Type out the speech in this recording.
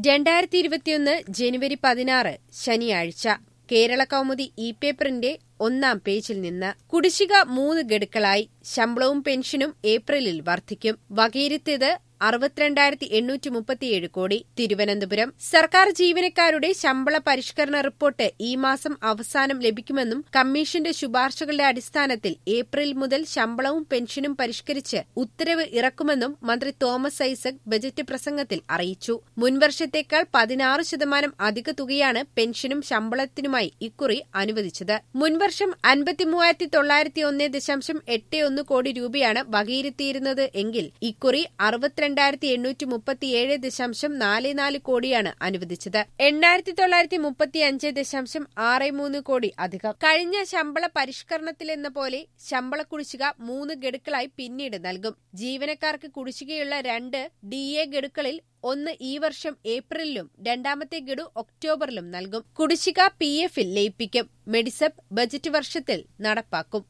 രണ്ടായിരത്തി ഇരുപത്തിയൊന്ന് ജനുവരി പതിനാറ് ശനിയാഴ്ച കേരള കൗമുദി ഇ പേപ്പറിന്റെ ഒന്നാം പേജിൽ നിന്ന് കുടിശ്ശിക മൂന്ന് ഗഡുക്കളായി ശമ്പളവും പെൻഷനും ഏപ്രിലിൽ വർദ്ധിക്കും വകയിരുത്തിയത് അറുപത്തിരണ്ടായിരത്തി എണ്ണൂറ്റി മുപ്പത്തിയേഴ് കോടി തിരുവനന്തപുരം സർക്കാർ ജീവനക്കാരുടെ ശമ്പള പരിഷ്കരണ റിപ്പോർട്ട് ഈ മാസം അവസാനം ലഭിക്കുമെന്നും കമ്മീഷന്റെ ശുപാർശകളുടെ അടിസ്ഥാനത്തിൽ ഏപ്രിൽ മുതൽ ശമ്പളവും പെൻഷനും പരിഷ്കരിച്ച് ഉത്തരവ് ഇറക്കുമെന്നും മന്ത്രി തോമസ് ഐസക് ബജറ്റ് പ്രസംഗത്തിൽ അറിയിച്ചു മുൻവർഷത്തേക്കാൾ പതിനാറ് ശതമാനം അധിക തുകയാണ് പെൻഷനും ശമ്പളത്തിനുമായി ഇക്കുറി അനുവദിച്ചത് മുൻവർഷം അൻപത്തിമൂവായിരത്തി തൊള്ളായിരത്തി ഒന്ന് ദശാംശം എട്ട് ഒന്ന് കോടി രൂപയാണ് വകയിരുത്തിയിരുന്നത് എങ്കിൽ ഇക്കുറി അറുപത്തിരണ്ടായിരത്തി എണ്ണൂറ്റി മുപ്പത്തിയേഴ് ദശാംശം നാല് നാല് കോടിയാണ് അനുവദിച്ചത് എണ്ണായിരത്തി തൊള്ളായിരത്തി മുപ്പത്തി അഞ്ച് ദശാംശം ആറ് മൂന്ന് കോടി അധികം കഴിഞ്ഞ ശമ്പള പരിഷ്കരണത്തിലെന്ന പോലെ ശമ്പള കുടിശ്ശിക മൂന്ന് ഗഡുക്കളായി പിന്നീട് നൽകും ജീവനക്കാർക്ക് കുടിശ്ശികയുള്ള രണ്ട് ഡി എ ഗഡുക്കളിൽ ഒന്ന് ഈ വർഷം ഏപ്രിലിലും രണ്ടാമത്തെ ഗഡു ഒക്ടോബറിലും നൽകും കുടിശ്ശിക പി എഫിൽ ലയിപ്പിക്കും മെഡിസബ് ബജറ്റ് വർഷത്തിൽ നടപ്പാക്കും